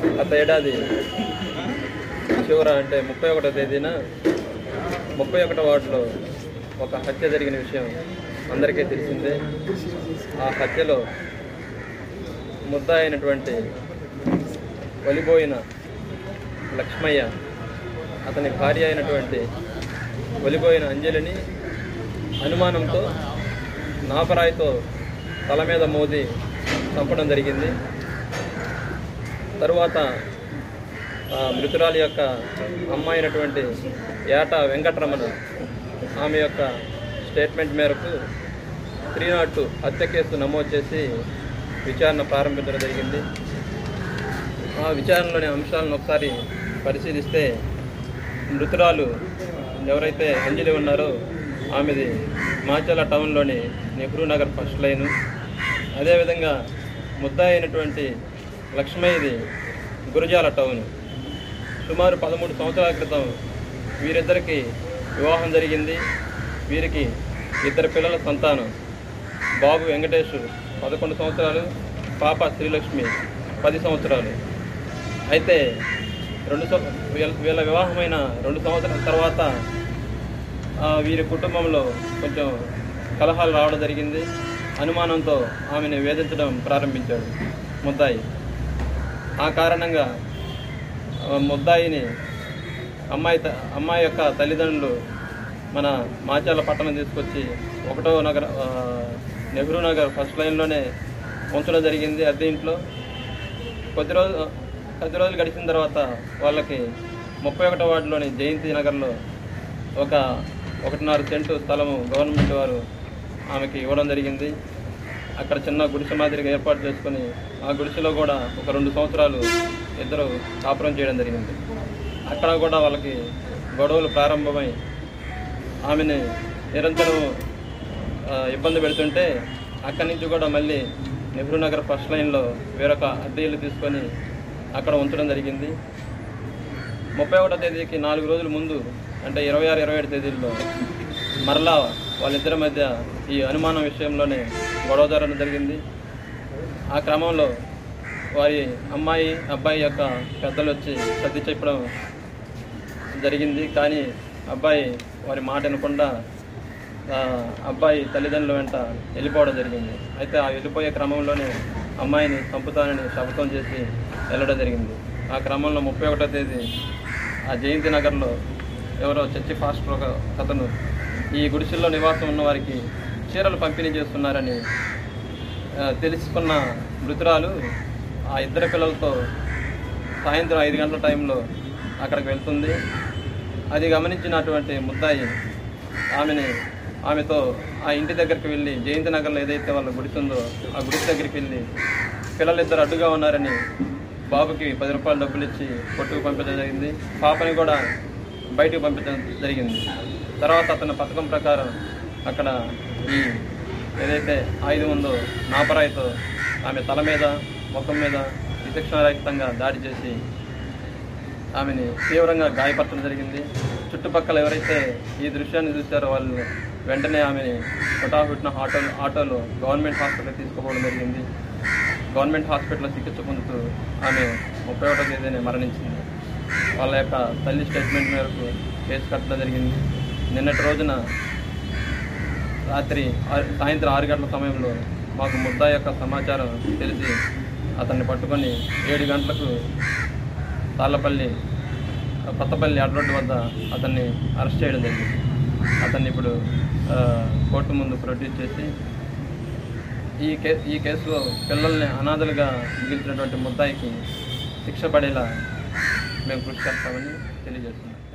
గత ఏడాది చివర అంటే ముప్పై ఒకటో తేదీన ముప్పై ఒకటో వార్డులో ఒక హత్య జరిగిన విషయం అందరికీ తెలిసిందే ఆ హత్యలో ముద్ద అయినటువంటి వలిపోయిన లక్ష్మయ్య అతని భార్య అయినటువంటి వలిపోయిన అంజలిని అనుమానంతో నాపరాయితో తల మీద మోది చంపడం జరిగింది తరువాత ఆ మృతురాలి యొక్క అమ్మాయి అయినటువంటి ఏట వెంకటరమణ ఆమె యొక్క స్టేట్మెంట్ మేరకు త్రీ నాట్ టూ హత్య కేసు నమోదు చేసి విచారణ ప్రారంభించడం జరిగింది ఆ విచారణలోని అంశాలను ఒకసారి పరిశీలిస్తే మృతురాలు ఎవరైతే అంజలి ఉన్నారో ఆమెది మాచల టౌన్లోని నెహ్రూ నగర్ ఫస్ట్ లైను అదేవిధంగా ముద్దాయి అయినటువంటి లక్ష్మయ్యది గురజాల టౌన్ సుమారు పదమూడు సంవత్సరాల క్రితం వీరిద్దరికి వివాహం జరిగింది వీరికి ఇద్దరు పిల్లల సంతానం బాబు వెంకటేష్ పదకొండు సంవత్సరాలు పాప శ్రీలక్ష్మి పది సంవత్సరాలు అయితే రెండు సం- వీళ్ళ- వీళ్ళ వివాహమైన రెండు సంవత్సరాల తర్వాత ఆ, వీరి కుటుంబంలో కొంచెం కలహాలు రావడం జరిగింది అనుమానంతో ఆమెను వేధించడం ప్రారంభించాడు ముద్దాయి ఆ కారణంగా ఆ, ముద్దాయిని అమ్మాయి త- అమ్మాయి యొక్క తల్లిదండ్రులు మన మాచాల పట్టణం తీసుకొచ్చి ఒకటో నగర ఆ, నెహ్రూ నగర్ ఫస్ట్ లైన్లోనే ఉంచడం జరిగింది అద్దె ఇంట్లో కొద్ది రోజు కొద్ది రోజులు గడిచిన తర్వాత వాళ్ళకి ముప్పై ఒకటో వార్డులోని జయంతి నగర్లో ఒక ఒకటిన్నర సెంటు స్థలము గవర్నమెంట్ వారు ఆమెకి ఇవ్వడం జరిగింది అక్కడ చిన్న గుడిసె మాదిరిగా ఏర్పాటు చేసుకొని ఆ గుడిసెలో కూడా ఒక రెండు సంవత్సరాలు ఇద్దరు కాపురం చేయడం జరిగింది అక్కడ కూడా వాళ్ళకి గొడవలు ప్రారంభమై ఆమెని నిరంతరం ఆ, ఇబ్బంది పెడుతుంటే అక్కడి నుంచి కూడా మళ్ళీ నెహ్రూ నగర్ ఫస్ట్ లైన్లో వేరొక అద్దె ఇల్లు తీసుకొని అక్కడ ఉంచడం జరిగింది ముప్పై ఒకటో తేదీకి నాలుగు రోజుల ముందు అంటే ఇరవై ఆరు ఇరవై ఏడు తేదీల్లో మరలా వాళ్ళిద్దరి మధ్య ఈ అనుమానం విషయంలోనే గొడవ జరగడం జరిగింది ఆ క్రమంలో వారి అమ్మాయి అబ్బాయి యొక్క పెద్దలు వచ్చి సర్ది చెప్పడం జరిగింది కానీ అబ్బాయి వారి మాట వినకుండా ఆ, అబ్బాయి తల్లిదండ్రుల వెంట వెళ్ళిపోవడం జరిగింది అయితే ఆ వెళ్ళిపోయే క్రమంలోనే అమ్మాయిని చంపుతానని శపథం చేసి వెళ్ళడం జరిగింది ఆ క్రమంలో ముప్పై ఒకటో తేదీ ఆ జయంతి నగర్లో ఎవరో చర్చి ఫాస్టర్ ఒక అతను ఈ గుడిసెల్లో నివాసం ఉన్న వారికి చీరలు పంపిణీ చేస్తున్నారని ఆ, తెలుసుకున్న మృతురాలు ఆ ఇద్దరు పిల్లలతో సాయంత్రం ఐదు గంటల టైంలో అక్కడికి వెళ్తుంది అది గమనించినటువంటి ముద్దాయి ఆమెని ఆమెతో ఆ ఇంటి దగ్గరికి వెళ్ళి జయంతి నగర్లో ఏదైతే వాళ్ళ గుడిసె ఉందో ఆ గుడిసె దగ్గరికి వెళ్ళి పిల్లలిద్దరు అడ్డుగా ఉన్నారని బాబుకి పది రూపాయలు డబ్బులు ఇచ్చి కొట్టుకు పంపించడం జరిగింది పాపని కూడా బయటకు పంపించడం జరిగింది తర్వాత అతని పథకం ప్రకారం అక్కడ ఈ ఏదైతే ఆయుధం ఉందో నాపరాయితో ఆమె తల మీద ముఖం మీద విచక్షణారహితంగా దాడి చేసి ఆమెని తీవ్రంగా గాయపరచడం జరిగింది చుట్టుపక్కల ఎవరైతే ఈ దృశ్యాన్ని చూశారో వాళ్ళు వెంటనే ఆమెని హుటాహుటిన ఆటో ఆటోలో గవర్నమెంట్ హాస్పిటల్ తీసుకుపోవడం జరిగింది గవర్నమెంట్ హాస్పిటల్లో చికిత్స పొందుతూ ఆమె ముప్పై ఒకటో తేదీనే మరణించింది వాళ్ళ యొక్క తల్లి స్టేట్మెంట్ మేరకు కేసు కట్టడం జరిగింది నిన్నటి రోజున రాత్రి ఆరు- సాయంత్రం ఆరు గంటల సమయంలో మాకు ముద్దా యొక్క సమాచారం తెలిసి అతన్ని పట్టుకొని ఏడు గంటలకు తాళ్ళపల్లి కొత్తపల్లి అడ్రోడ్డు వద్ద అతన్ని అరెస్ట్ చేయడం జరిగింది అతన్ని ఇప్పుడు ఆ, కోర్టు ముందు ప్రొడ్యూస్ చేసి ఈ కే ఈ కేసులో పిల్లల్ని అనాథలుగా మిగిల్చినటువంటి ముద్దాయికి శిక్ష పడేలా మేము కృషి చేస్తామని తెలియజేస్తున్నాం